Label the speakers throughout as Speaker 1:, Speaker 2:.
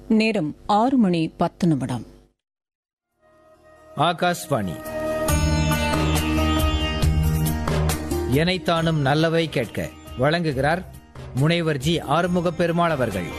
Speaker 1: நேரம் ஆறு மணி பத்து நிமிடம்
Speaker 2: ஆகாஷ்வாணி எனைத்தானும் நல்லவை கேட்க வழங்குகிறார் முனைவர் ஜி ஆறுமுக பெருமாள் அவர்கள்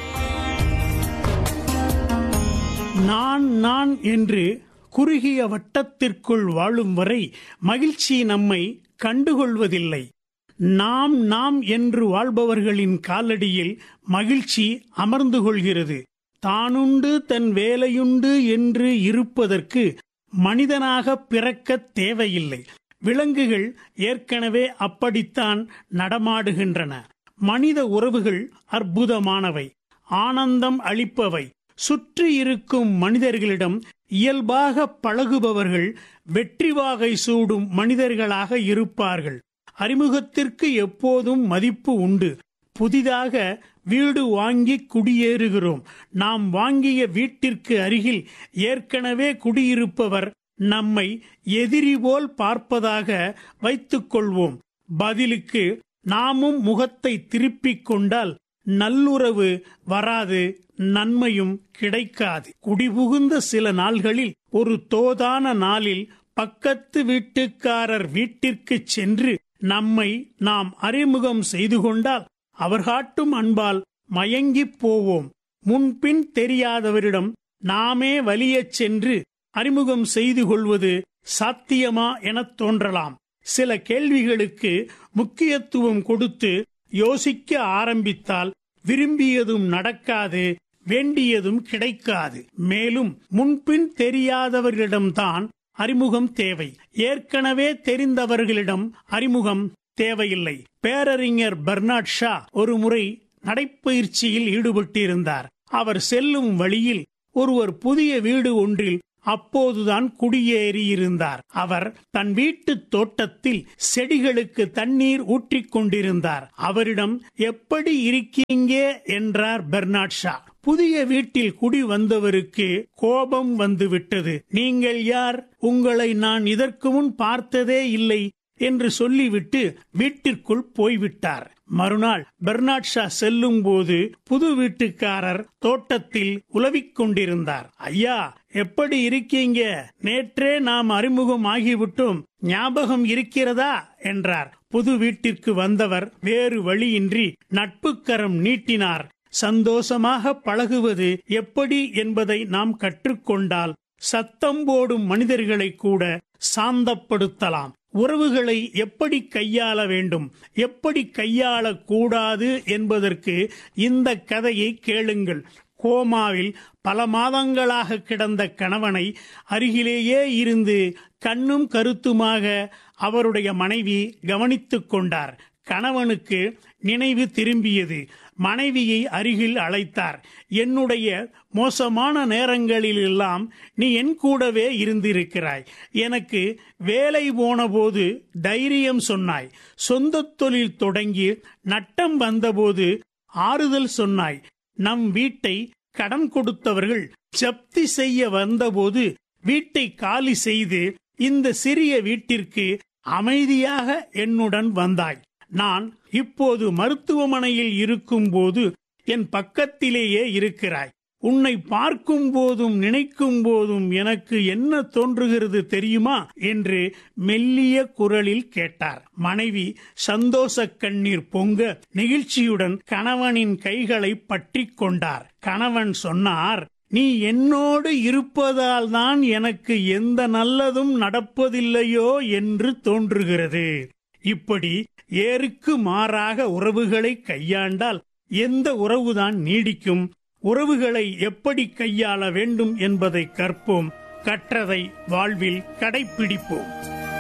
Speaker 3: நான் நான் என்று குறுகிய வட்டத்திற்குள் வாழும் வரை மகிழ்ச்சி நம்மை கண்டுகொள்வதில்லை நாம் நாம் என்று வாழ்பவர்களின் காலடியில் மகிழ்ச்சி அமர்ந்து கொள்கிறது தானுண்டு தன் வேலையுண்டு என்று இருப்பதற்கு மனிதனாக பிறக்க தேவையில்லை விலங்குகள் ஏற்கனவே அப்படித்தான் நடமாடுகின்றன மனித உறவுகள் அற்புதமானவை ஆனந்தம் அளிப்பவை சுற்றி இருக்கும் மனிதர்களிடம் இயல்பாக பழகுபவர்கள் வெற்றி வாகை சூடும் மனிதர்களாக இருப்பார்கள் அறிமுகத்திற்கு எப்போதும் மதிப்பு உண்டு புதிதாக வீடு வாங்கி குடியேறுகிறோம் நாம் வாங்கிய வீட்டிற்கு அருகில் ஏற்கனவே குடியிருப்பவர் நம்மை எதிரி போல் பார்ப்பதாக வைத்துக் கொள்வோம் பதிலுக்கு நாமும் முகத்தை திருப்பிக் கொண்டால் நல்லுறவு வராது நன்மையும் கிடைக்காது குடிபுகுந்த சில நாள்களில் ஒரு தோதான நாளில் பக்கத்து வீட்டுக்காரர் வீட்டிற்கு சென்று நம்மை நாம் அறிமுகம் செய்து கொண்டால் அவர் காட்டும் அன்பால் மயங்கிப் போவோம் முன்பின் தெரியாதவரிடம் நாமே வலியச் சென்று அறிமுகம் செய்து கொள்வது சாத்தியமா எனத் தோன்றலாம் சில கேள்விகளுக்கு முக்கியத்துவம் கொடுத்து யோசிக்க ஆரம்பித்தால் விரும்பியதும் நடக்காது வேண்டியதும் கிடைக்காது மேலும் முன்பின் தெரியாதவர்களிடம்தான் அறிமுகம் தேவை ஏற்கனவே தெரிந்தவர்களிடம் அறிமுகம் தேவையில்லை பேரறிஞர் பெர்னாட் ஷா ஒரு முறை நடைப்பயிற்சியில் ஈடுபட்டிருந்தார் அவர் செல்லும் வழியில் ஒருவர் புதிய வீடு ஒன்றில் அப்போதுதான் குடியேறியிருந்தார் அவர் தன் வீட்டு தோட்டத்தில் செடிகளுக்கு தண்ணீர் ஊற்றிக் கொண்டிருந்தார் அவரிடம் எப்படி இருக்கீங்க என்றார் பெர்னாட் ஷா புதிய வீட்டில் குடி வந்தவருக்கு கோபம் வந்துவிட்டது நீங்கள் யார் உங்களை நான் இதற்கு முன் பார்த்ததே இல்லை என்று சொல்லிவிட்டு வீட்டிற்குள் போய்விட்டார் மறுநாள் பெர்னாட் ஷா செல்லும் போது புது வீட்டுக்காரர் தோட்டத்தில் உலவிக் கொண்டிருந்தார் ஐயா எப்படி இருக்கீங்க நேற்றே நாம் அறிமுகம் ஆகிவிட்டோம் ஞாபகம் இருக்கிறதா என்றார் புது வீட்டிற்கு வந்தவர் வேறு வழியின்றி நட்புக்கரம் நீட்டினார் சந்தோஷமாக பழகுவது எப்படி என்பதை நாம் கற்றுக்கொண்டால் சத்தம் போடும் மனிதர்களை கூட சாந்தப்படுத்தலாம் உறவுகளை எப்படி கையாள வேண்டும் எப்படி கையாளக்கூடாது என்பதற்கு இந்த கதையை கேளுங்கள் கோமாவில் பல மாதங்களாக கிடந்த கணவனை அருகிலேயே இருந்து கண்ணும் கருத்துமாக அவருடைய மனைவி கவனித்துக் கொண்டார் கணவனுக்கு நினைவு திரும்பியது மனைவியை அருகில் அழைத்தார் என்னுடைய மோசமான நேரங்களிலெல்லாம் நீ என் கூடவே இருந்திருக்கிறாய் எனக்கு வேலை போன போது தைரியம் சொன்னாய் சொந்த தொழில் தொடங்கி நட்டம் வந்தபோது ஆறுதல் சொன்னாய் நம் வீட்டை கடன் கொடுத்தவர்கள் ஜப்தி செய்ய வந்தபோது வீட்டை காலி செய்து இந்த சிறிய வீட்டிற்கு அமைதியாக என்னுடன் வந்தாய் நான் இப்போது மருத்துவமனையில் இருக்கும் போது என் பக்கத்திலேயே இருக்கிறாய் உன்னை பார்க்கும் போதும் நினைக்கும் போதும் எனக்கு என்ன தோன்றுகிறது தெரியுமா என்று மெல்லிய குரலில் கேட்டார் மனைவி சந்தோஷ கண்ணீர் பொங்க நெகிழ்ச்சியுடன் கணவனின் கைகளை பற்றி கொண்டார் கணவன் சொன்னார் நீ என்னோடு இருப்பதால் தான் எனக்கு எந்த நல்லதும் நடப்பதில்லையோ என்று தோன்றுகிறது இப்படி ஏருக்கு மாறாக உறவுகளை கையாண்டால் எந்த உறவுதான் நீடிக்கும் உறவுகளை எப்படி கையாள வேண்டும் என்பதை கற்போம் கற்றதை வாழ்வில் கடைபிடிப்போம்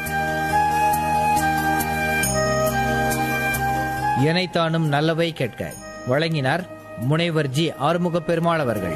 Speaker 2: எனைத்தானும் நல்லவை கேட்க வழங்கினார் முனைவர் ஜி ஆறுமுக பெருமாள் அவர்கள்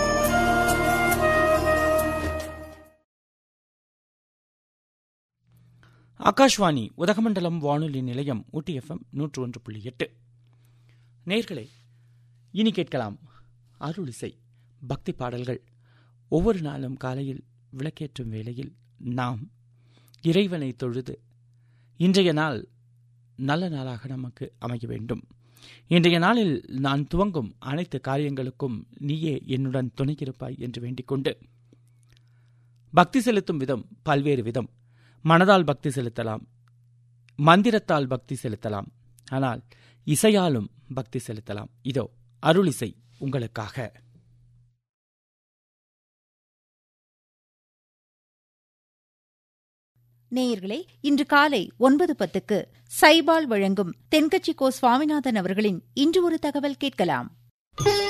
Speaker 4: ஆகாஷ்வாணி உதகமண்டலம் வானொலி நிலையம் ஊட்டி எஃப்எம் நூற்று ஒன்று புள்ளி எட்டு நேர்களே இனி கேட்கலாம் அருளிசை பக்தி பாடல்கள் ஒவ்வொரு நாளும் காலையில் விளக்கேற்றும் வேளையில் நாம் இறைவனை தொழுது இன்றைய நாள் நல்ல நாளாக நமக்கு அமைய வேண்டும் இன்றைய நாளில் நான் துவங்கும் அனைத்து காரியங்களுக்கும் நீயே என்னுடன் துணைக்கிருப்பாய் என்று வேண்டிக் கொண்டு பக்தி செலுத்தும் விதம் பல்வேறு விதம் மனதால் பக்தி செலுத்தலாம் மந்திரத்தால் பக்தி செலுத்தலாம் ஆனால் இசையாலும் பக்தி செலுத்தலாம் இதோ அருளிசை உங்களுக்காக
Speaker 5: நேயர்களே இன்று காலை ஒன்பது பத்துக்கு சைபால் வழங்கும் தென்கட்சி கோ சுவாமிநாதன் அவர்களின் இன்று ஒரு தகவல் கேட்கலாம்